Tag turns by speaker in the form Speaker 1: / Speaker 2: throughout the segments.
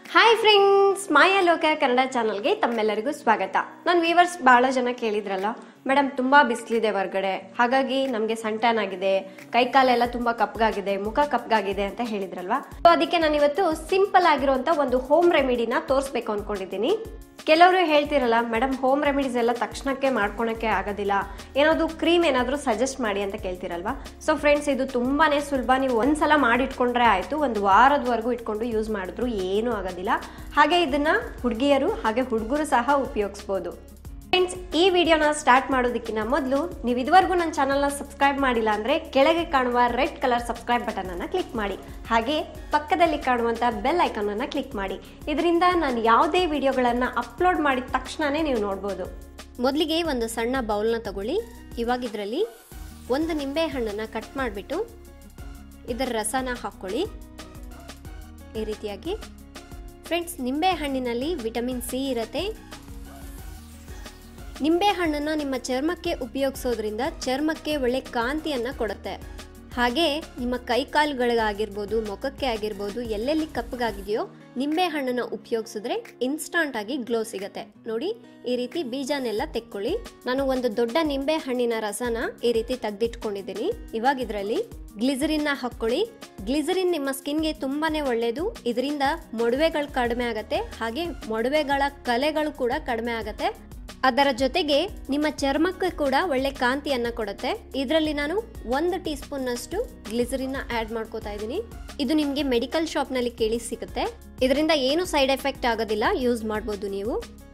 Speaker 1: hi friends ಮಾಯಾ ಲೋಕ ಕನ್ನಡ ಚಾನಲ್ಗೆ ತಮ್ಮೆಲ್ಲರಿಗೂ ಸ್ವಾಗತ ನನ್ನ ವ್ಯೂವರ್ಸ್ ಬಹಳ ಜನ ಕೇಳಿದ್ರಲ್ಲ ಮೇಡಮ್ ತುಂಬಾ ಬಿಸಿಲಿದೆ ಹೊರಗಡೆ ಹಾಗಾಗಿ ನಮಗೆ ಸನ್ಟ್ಯಾನ್ ಆಗಿದೆ ಕೈ ಕಾಲೆಲ್ಲ ತುಂಬಾ ಕಪ್ಪಗಾಗಿದೆ ಮುಖ ಕಪ್ಪಗಾಗಿದೆ ಅಂತ ಹೇಳಿದ್ರಲ್ವಾ ಸೊ ಅದಕ್ಕೆ ನಾನು ಇವತ್ತು ಸಿಂಪಲ್ ಆಗಿರುವಂತ ಒಂದು ಹೋಮ್ ರೆಮಿಡಿನ ತೋರಿಸ್ಬೇಕು ಅನ್ಕೊಂಡಿದ್ದೀನಿ ಕೆಲವರು ಹೇಳ್ತಿರಲ್ಲ ಮೇಡಮ್ ಹೋಮ್ ರೆಮಿಡೀಸ್ ಎಲ್ಲ ತಕ್ಷಣಕ್ಕೆ ಮಾಡ್ಕೊಳಕ್ಕೆ ಆಗೋದಿಲ್ಲ ಏನಾದ್ರು ಕ್ರೀಮ್ ಏನಾದರೂ ಸಜೆಸ್ಟ್ ಮಾಡಿ ಅಂತ ಕೇಳ್ತಿರಲ್ವಾ ಸೊ ಫ್ರೆಂಡ್ಸ್ ಇದು ತುಂಬಾನೇ ಸುಲಭ ನೀವು ಒಂದ್ಸಲ ಮಾಡಿಟ್ಕೊಂಡ್ರೆ ಆಯ್ತು ಒಂದು ವಾರದವರೆಗೂ ಇಟ್ಕೊಂಡು ಯೂಸ್ ಮಾಡಿದ್ರು ಏನೂ ಆಗೋದಿಲ್ಲ ಹಾಗೆ ಇದನ್ನ ಹುಡುಗಿಯರು ಹಾಗೆ ಹುಡುಗರು ಸಹ ಉಪಯೋಗಿಸ್ಬೋದು ಫ್ರೆಂಡ್ಸ್ ಈ ವಿಡಿಯೋನ ಸ್ಟಾರ್ಟ್ ಮಾಡೋದಕ್ಕಿಂತ ಮೊದಲು ನೀವು ಇದುವರೆಗೂ ನನ್ನ ಚಾನಲ್ನ ಸಬ್ಸ್ಕ್ರೈಬ್ ಮಾಡಿಲ್ಲ ಅಂದರೆ ಕೆಳಗೆ ಕಾಣುವ ರೆಡ್ ಕಲರ್ ಸಬ್ಸ್ಕ್ರೈಬ್ ಬಟನ್ ಅನ್ನು ಕ್ಲಿಕ್ ಮಾಡಿ ಹಾಗೆ ಪಕ್ಕದಲ್ಲಿ ಕಾಣುವಂಥ ಬೆಲ್ ಐಕಾನ್ ಅನ್ನು ಕ್ಲಿಕ್ ಮಾಡಿ ಇದರಿಂದ ನಾನು ಯಾವುದೇ ವಿಡಿಯೋಗಳನ್ನು ಅಪ್ಲೋಡ್ ಮಾಡಿದ ತಕ್ಷಣವೇ ನೀವು ನೋಡ್ಬೋದು ಮೊದಲಿಗೆ ಒಂದು ಸಣ್ಣ ಬೌಲ್ನ ತಗೊಳ್ಳಿ ಇವಾಗ ಇದರಲ್ಲಿ ಒಂದು ನಿಂಬೆ ಹಣ್ಣನ್ನು ಕಟ್ ಮಾಡಿಬಿಟ್ಟು ಇದರ ರಸನ ಹಾಕ್ಕೊಳ್ಳಿ ಈ ರೀತಿಯಾಗಿ ಫ್ರೆಂಡ್ಸ್ ನಿಂಬೆ ಹಣ್ಣಿನಲ್ಲಿ ವಿಟಮಿನ್ ಸಿ ಇರುತ್ತೆ ನಿಂಬೆ ಹಣ್ಣನ್ನು ನಿಮ್ಮ ಚರ್ಮಕ್ಕೆ ಉಪಯೋಗಿಸೋದ್ರಿಂದ ಚರ್ಮಕ್ಕೆ ಒಳ್ಳೆ ಕಾಂತಿಯನ್ನು ಕೊಡುತ್ತೆ ಹಾಗೆ ನಿಮ್ಮ ಕೈ ಕಾಲುಗಳಿಗಾಗಿರ್ಬೋದು ಮುಖಕ್ಕೆ ಆಗಿರ್ಬೋದು ಎಲ್ಲೆಲ್ಲಿ ಕಪ್ಪಗಾಗಿದೆಯೋ ನಿಂಬೆ ಹಣ್ಣನ್ನು ಉಪಯೋಗಿಸಿದ್ರೆ ಇನ್ಸ್ಟಾಂಟ್ ಆಗಿ ಗ್ಲೋ ಸಿಗತ್ತೆ ನೋಡಿ ಈ ರೀತಿ ಬೀಜನೆಲ್ಲ ತೆಕ್ಕೊಳ್ಳಿ ನಾನು ಒಂದು ದೊಡ್ಡ ನಿಂಬೆ ಹಣ್ಣಿನ ರಸನ ಈ ರೀತಿ ತೆಗೆದಿಟ್ಕೊಂಡಿದ್ದೀನಿ ಇವಾಗ ಇದರಲ್ಲಿ ಗ್ಲಿಸರಿನ್ನ ಹಾಕ್ಕೊಳ್ಳಿ ಗ್ಲಿಸರಿನ್ ನಿಮ್ಮ ಸ್ಕಿನ್ಗೆ ತುಂಬಾನೇ ಒಳ್ಳೆಯದು ಇದರಿಂದ ಮೊಡವೆಗಳು ಕಡಿಮೆ ಆಗುತ್ತೆ ಹಾಗೆ ಮೊಡವೆಗಳ ಕಲೆಗಳು ಕೂಡ ಕಡಿಮೆ ಆಗುತ್ತೆ ಅದರ ಜೊತೆಗೆ ನಿಮ್ಮ ಚರ್ಮಕ್ಕೆ ಕೂಡ ಒಳ್ಳೆ ಕಾಂತಿಯನ್ನ ಕೊಡುತ್ತೆ ಇದರಲ್ಲಿ ನಾನು ಒಂದು ಟೀ ಸ್ಪೂನ್ನಷ್ಟು ಗ್ಲಿಸರಿನ ಆ್ಯಡ್ ಮಾಡ್ಕೋತಾ ಇದ್ದೀನಿ ಇದು ನಿಮಗೆ ಮೆಡಿಕಲ್ ಶಾಪ್ನಲ್ಲಿ ಕೇಳಿ ಸಿಗುತ್ತೆ ಇದರಿಂದ ಏನು ಸೈಡ್ ಎಫೆಕ್ಟ್ ಆಗೋದಿಲ್ಲ ಯೂಸ್ ಮಾಡ್ಬೋದು ನೀವು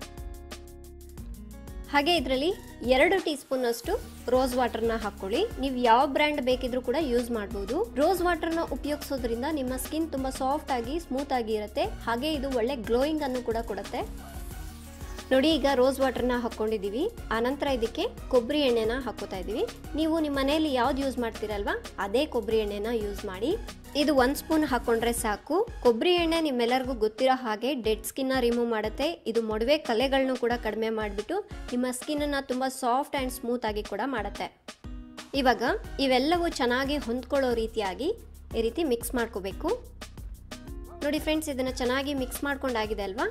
Speaker 1: ಹಾಗೆ ಇದರಲ್ಲಿ ಎರಡು ಟೀ ಸ್ಪೂನ್ ಅಷ್ಟು ರೋಸ್ ವಾಟರ್ನ ಹಾಕೊಳ್ಳಿ ನೀವು ಯಾವ ಬ್ರ್ಯಾಂಡ್ ಬೇಕಿದ್ರೂ ಕೂಡ ಯೂಸ್ ಮಾಡ್ಬೋದು ರೋಸ್ ವಾಟರ್ನ ಉಪಯೋಗಿಸೋದ್ರಿಂದ ನಿಮ್ಮ ಸ್ಕಿನ್ ತುಂಬಾ ಸಾಫ್ಟ್ ಆಗಿ ಸ್ಮೂತ್ ಆಗಿ ಇರುತ್ತೆ ಹಾಗೆ ಇದು ಒಳ್ಳೆ ಗ್ಲೋಯಿಂಗ್ ಅನ್ನು ಕೂಡ ಕೊಡುತ್ತೆ ನೋಡಿ ಈಗ ರೋಸ್ ವಾಟರ್ನ ಹಾಕ್ಕೊಂಡಿದ್ದೀವಿ ಆನಂತರ ಇದಕ್ಕೆ ಕೊಬ್ಬರಿ ಎಣ್ಣೆನ ಹಾಕೋತಾ ಇದ್ದೀವಿ ನೀವು ನಿಮ್ಮ ಮನೆಯಲ್ಲಿ ಯಾವ್ದು ಯೂಸ್ ಮಾಡ್ತೀರಲ್ವಾ ಅದೇ ಕೊಬ್ಬರಿ ಎಣ್ಣೆನ ಯೂಸ್ ಮಾಡಿ ಇದು ಒಂದು ಸ್ಪೂನ್ ಹಾಕೊಂಡ್ರೆ ಸಾಕು ಕೊಬ್ಬರಿ ಎಣ್ಣೆ ನಿಮ್ಮೆಲ್ಲರಿಗೂ ಗೊತ್ತಿರೋ ಹಾಗೆ ಡೆಡ್ ಸ್ಕಿನ್ನ ರಿಮೂವ್ ಮಾಡುತ್ತೆ ಇದು ಮೊಡವೆ ಕಲೆಗಳನ್ನು ಕೂಡ ಕಡಿಮೆ ಮಾಡಿಬಿಟ್ಟು ನಿಮ್ಮ ಸ್ಕಿನ್ನನ್ನು ತುಂಬ ಸಾಫ್ಟ್ ಆ್ಯಂಡ್ ಸ್ಮೂತ್ ಆಗಿ ಕೂಡ ಮಾಡುತ್ತೆ ಇವಾಗ ಇವೆಲ್ಲವೂ ಚೆನ್ನಾಗಿ ಹೊಂದ್ಕೊಳ್ಳೋ ರೀತಿಯಾಗಿ ಈ ರೀತಿ ಮಿಕ್ಸ್ ಮಾಡ್ಕೋಬೇಕು ನೋಡಿ ಫ್ರೆಂಡ್ಸ್ ಇದನ್ನು ಚೆನ್ನಾಗಿ ಮಿಕ್ಸ್ ಮಾಡ್ಕೊಂಡಾಗಿದೆ ಅಲ್ವಾ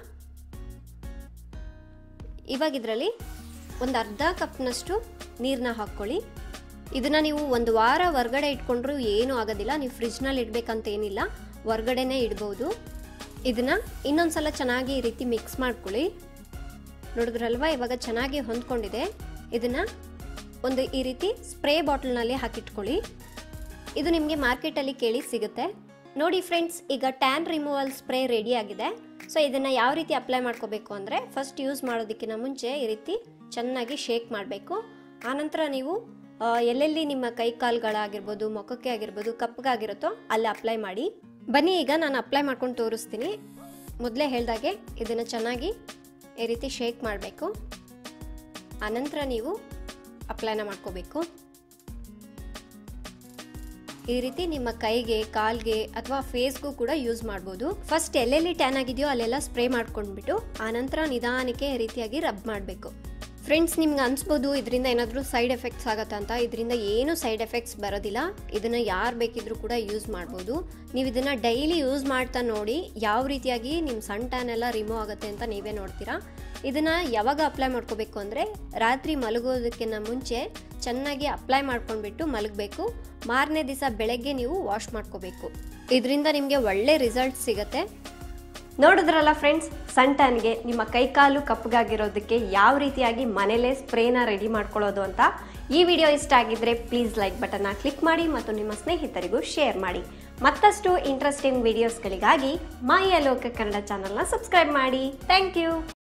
Speaker 1: ಇವಾಗ ಇದರಲ್ಲಿ ಒಂದು ಅರ್ಧ ಕಪ್ನಷ್ಟು ನೀರನ್ನ ಹಾಕ್ಕೊಳ್ಳಿ ಇದನ್ನ ನೀವು ಒಂದು ವಾರ ಹೊರ್ಗಡೆ ಇಟ್ಕೊಂಡ್ರೂ ಏನೂ ಆಗೋದಿಲ್ಲ ನೀವು ಫ್ರಿಜ್ನಲ್ಲಿ ಇಡಬೇಕಂತ ಏನಿಲ್ಲ ಹೊರ್ಗಡೆನೇ ಇಡ್ಬೋದು ಇದನ್ನ ಇನ್ನೊಂದ್ಸಲ ಚೆನ್ನಾಗಿ ಈ ರೀತಿ ಮಿಕ್ಸ್ ಮಾಡ್ಕೊಳ್ಳಿ ನೋಡಿದ್ರಲ್ವಾ ಇವಾಗ ಚೆನ್ನಾಗಿ ಹೊಂದ್ಕೊಂಡಿದೆ ಇದನ್ನ ಒಂದು ಈ ರೀತಿ ಸ್ಪ್ರೇ ಬಾಟಲ್ನಲ್ಲಿ ಹಾಕಿಟ್ಕೊಳ್ಳಿ ಇದು ನಿಮಗೆ ಮಾರ್ಕೆಟಲ್ಲಿ ಕೇಳಿ ಸಿಗುತ್ತೆ ನೋಡಿ ಫ್ರೆಂಡ್ಸ್ ಈಗ ಟ್ಯಾನ್ ರಿಮೂವಲ್ ಸ್ಪ್ರೇ ರೆಡಿ ಆಗಿದೆ ಸೊ ಇದನ್ನು ಯಾವ ರೀತಿ ಅಪ್ಲೈ ಮಾಡ್ಕೋಬೇಕು ಅಂದರೆ ಫಸ್ಟ್ ಯೂಸ್ ಮಾಡೋದಕ್ಕಿಂತ ಮುಂಚೆ ಈ ರೀತಿ ಚೆನ್ನಾಗಿ ಶೇಕ್ ಮಾಡಬೇಕು ಆನಂತರ ನೀವು ಆ, ಎಲ್ಲೆಲ್ಲಿ ನಿಮ್ಮ ಕೈ ಕಾಲುಗಳಾಗಿರ್ಬೋದು ಮುಖಕ್ಕೆ ಆಗಿರ್ಬೋದು ಕಪ್ಪಗಾಗಿರುತ್ತೋ ಅಲ್ಲಿ ಅಪ್ಲೈ ಮಾಡಿ ಬನ್ನಿ ಈಗ ನಾನು ಅಪ್ಲೈ ಮಾಡ್ಕೊಂಡು ತೋರಿಸ್ತೀನಿ ಮೊದಲೇ ಹೇಳ್ದಾಗೆ ಇದನ್ನು ಚೆನ್ನಾಗಿ ಈ ರೀತಿ ಶೇಕ್ ಮಾಡಬೇಕು ಆನಂತರ ನೀವು ಅಪ್ಲೈನ ಮಾಡ್ಕೋಬೇಕು ಈ ರೀತಿ ನಿಮ್ಮ ಕೈಗೆ ಕಾಲ್ಗೆ ಅಥವಾ ಫೇಸ್ಗೂ ಕೂಡ ಯೂಸ್ ಮಾಡ್ಬೋದು ಫಸ್ಟ್ ಎಲ್ಲೆಲ್ಲಿ ಟ್ಯಾನ್ ಆಗಿದೆಯೋ ಅಲ್ಲೆಲ್ಲ ಸ್ಪ್ರೇ ಮಾಡ್ಕೊಂಡ್ಬಿಟ್ಟು ಆನಂತರ ನಿಧಾನಕ್ಕೆ ಈ ರೀತಿಯಾಗಿ ರಬ್ ಮಾಡಬೇಕು ಫ್ರೆಂಡ್ಸ್ ನಿಮ್ಗೆ ಅನ್ಸ್ಬೋದು ಇದರಿಂದ ಏನಾದರೂ ಸೈಡ್ ಎಫೆಕ್ಟ್ಸ್ ಆಗತ್ತಾ ಅಂತ ಇದರಿಂದ ಏನು ಸೈಡ್ ಎಫೆಕ್ಟ್ಸ್ ಬರೋದಿಲ್ಲ ಇದನ್ನು ಯಾರು ಬೇಕಿದ್ರೂ ಕೂಡ ಯೂಸ್ ಮಾಡ್ಬೋದು ನೀವು ಇದನ್ನು ಡೈಲಿ ಯೂಸ್ ಮಾಡ್ತಾ ನೋಡಿ ಯಾವ ರೀತಿಯಾಗಿ ನಿಮ್ಮ ಸಣ್ಣ ಟ್ಯಾನ್ ಎಲ್ಲ ರಿಮೂವ್ ಆಗುತ್ತೆ ಅಂತ ನೀವೇ ನೋಡ್ತೀರಾ ಇದನ್ನು ಯಾವಾಗ ಅಪ್ಲೈ ಮಾಡ್ಕೋಬೇಕು ಅಂದರೆ ರಾತ್ರಿ ಮಲಗೋದಕ್ಕಿಂತ ಮುಂಚೆ ಚೆನ್ನಾಗಿ ಅಪ್ಲೈ ಮಾಡ್ಕೊಂಡ್ಬಿಟ್ಟು ಮಲಗಬೇಕು ಮಾರನೇ ದಿವಸ ಬೆಳಗ್ಗೆ ನೀವು ವಾಶ್ ಮಾಡ್ಕೋಬೇಕು ಇದರಿಂದ ನಿಮಗೆ ಒಳ್ಳೆ ರಿಸಲ್ಟ್ ಸಿಗುತ್ತೆ ನೋಡಿದ್ರಲ್ಲ ಫ್ರೆಂಡ್ಸ್ ಸಣ್ಟಾನ್ಗೆ ನಿಮ್ಮ ಕೈಕಾಲು ಕಪ್ಪಗಾಗಿರೋದಕ್ಕೆ ಯಾವ ರೀತಿಯಾಗಿ ಮನೇಲೇ ಸ್ಪ್ರೇನ ರೆಡಿ ಮಾಡ್ಕೊಳ್ಳೋದು ಅಂತ ಈ ವಿಡಿಯೋ ಇಷ್ಟ ಆಗಿದ್ರೆ ಪ್ಲೀಸ್ ಲೈಕ್ ಬಟನ್ನ ಕ್ಲಿಕ್ ಮಾಡಿ ಮತ್ತು ನಿಮ್ಮ ಸ್ನೇಹಿತರಿಗೂ ಶೇರ್ ಮಾಡಿ ಮತ್ತಷ್ಟು ಇಂಟ್ರೆಸ್ಟಿಂಗ್ ವಿಡಿಯೋಸ್ಗಳಿಗಾಗಿ ಮಾಯ ಲೋಕ ಕನ್ನಡ ಚಾನಲ್ನ ಸಬ್ಸ್ಕ್ರೈಬ್ ಮಾಡಿ ಥ್ಯಾಂಕ್ ಯು